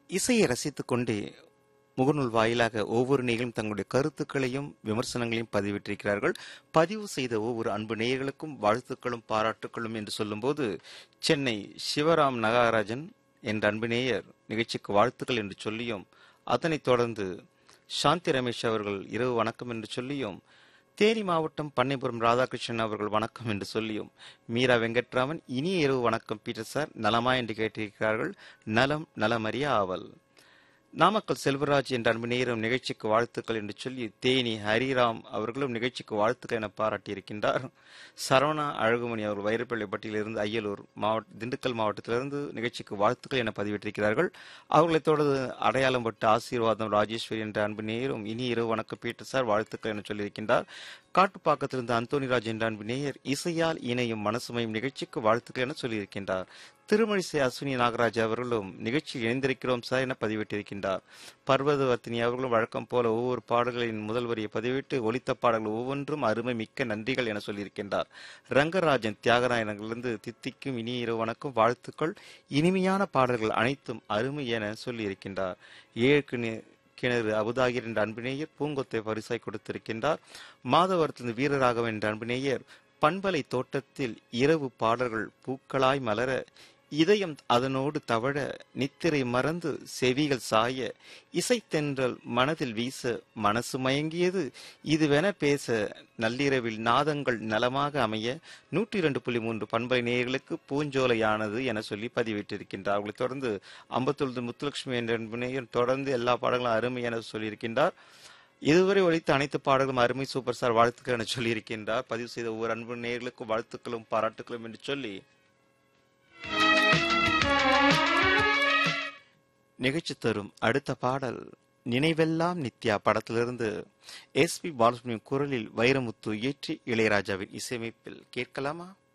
இசையை ரசித்துக் கொண்டே முகநூல் வாயிலாக ஒவ்வொரு நேயர்களும் தங்களுடைய கருத்துக்களையும் விமர்சனங்களையும் பதிவிட்டிருக்கிறார்கள் பதிவு செய்த ஒவ்வொரு அன்பு நேயர்களுக்கும் வாழ்த்துக்களும் பாராட்டுக்களும் என்று சொல்லும்போது சென்னை சிவராம் நகராஜன் என்ற அன்பு நேயர் நிகழ்ச்சிக்கு வாழ்த்துக்கள் என்று சொல்லியும் அதனைத் தொடர்ந்து சாந்தி ரமேஷ் அவர்கள் இரவு வணக்கம் என்று சொல்லியும் தேனி மாவட்டம் பண்ணைபுரம் ராதாகிருஷ்ணன் அவர்கள் வணக்கம் என்று சொல்லியும் மீரா வெங்கட்ராமன் இனிய இரவு வணக்கம் பீட்டர் சார் நலமா என்று கேட்டிருக்கிறார்கள் நலம் நலமறிய ஆவல் நாமக்கல் செல்வராஜ் என்ற அன்பு நேரம் நிகழ்ச்சிக்கு வாழ்த்துக்கள் என்று சொல்லி தேனி ஹரிராம் அவர்களும் நிகழ்ச்சிக்கு வாழ்த்துக்கள் என பாராட்டியிருக்கின்றார் சரவணா அழகுமணி அவர்கள் வைரப்பள்ளிப்பட்டியிலிருந்து அய்யலூர் மாவட்ட திண்டுக்கல் மாவட்டத்திலிருந்து நிகழ்ச்சிக்கு வாழ்த்துக்கள் என பதிவிட்டிருக்கிறார்கள் அவர்களைத் தொடர்ந்து அடையாளம் பட்டு ஆசீர்வாதம் ராஜேஸ்வரி என்ற அன்பு நேயரும் இனி இரவு வணக்கம் பீட்டர் சார் வாழ்த்துக்கள் என சொல்லியிருக்கின்றார் காட்டுப்பாக்கத்திலிருந்து அந்தோனிராஜ் என்ற அன்பு நேயர் இசையால் இணையும் மனசுமையும் நிகழ்ச்சிக்கு வாழ்த்துக்கள் என சொல்லியிருக்கின்றார் திருமழிசை அஸ்வினி நாகராஜ் அவர்களும் நிகழ்ச்சியில் இணைந்திருக்கிறோம் சார் என பதிவிட்டிருக்கின்றார் பர்வதவர்த்தினி அவர்களும் வழக்கம் போல ஒவ்வொரு பாடல்களின் முதல் வரியை பதிவிட்டு ஒலித்த பாடல்கள் ஒவ்வொன்றும் அருமை மிக்க நன்றிகள் என சொல்லியிருக்கின்றார் ரங்கராஜன் தியாகராயனங்களிலிருந்து தித்திக்கும் இனிய இரவு வணக்கம் வாழ்த்துக்கள் இனிமையான பாடல்கள் அனைத்தும் அருமை என சொல்லியிருக்கின்றார் ஏழு கிணறு அபுதாகிர் என்ற அன்பினேயர் பூங்கொத்தை பரிசாய் கொடுத்திருக்கின்றார் மாதவரத்திலிருந்து வீரராகவன் என்ற அன்பினேயர் பண்பலை தோட்டத்தில் இரவு பாடல்கள் பூக்களாய் மலர இதயம் அதனோடு தவழ நித்திரை மறந்து செவிகள் சாய இசைத்தென்றல் மனதில் வீச மனசு மயங்கியது இதுவென பேச நள்ளிரவில் நாதங்கள் நலமாக அமைய நூற்றி இரண்டு புள்ளி மூன்று பண்பலை நேயர்களுக்கு பூஞ்சோலையானது என சொல்லி பதிவிட்டிருக்கின்றார் அவர்களை தொடர்ந்து அம்பத்தொழுது முத்துலட்சுமி என்ற நேயர் தொடர்ந்து எல்லா பாடங்களும் அருமை என சொல்லியிருக்கின்றார் இதுவரை ஒழித்த அனைத்து பாடல்களும் அருமை சூப்பர் ஸ்டார் வாழ்த்துக்கள் என சொல்லியிருக்கின்றார் பதிவு செய்த ஒவ்வொரு அன்பு நேயர்களுக்கும் வாழ்த்துக்களும் பாராட்டுக்களும் என்று சொல்லி நிகழ்ச்சி தரும் அடுத்த பாடல் நினைவெல்லாம் நித்யா படத்திலிருந்து எஸ் பி பாலசுப்ரமணியம் குரலில் வைரமுத்து இயற்றி இளையராஜாவின் இசையமைப்பில் கேட்கலாமா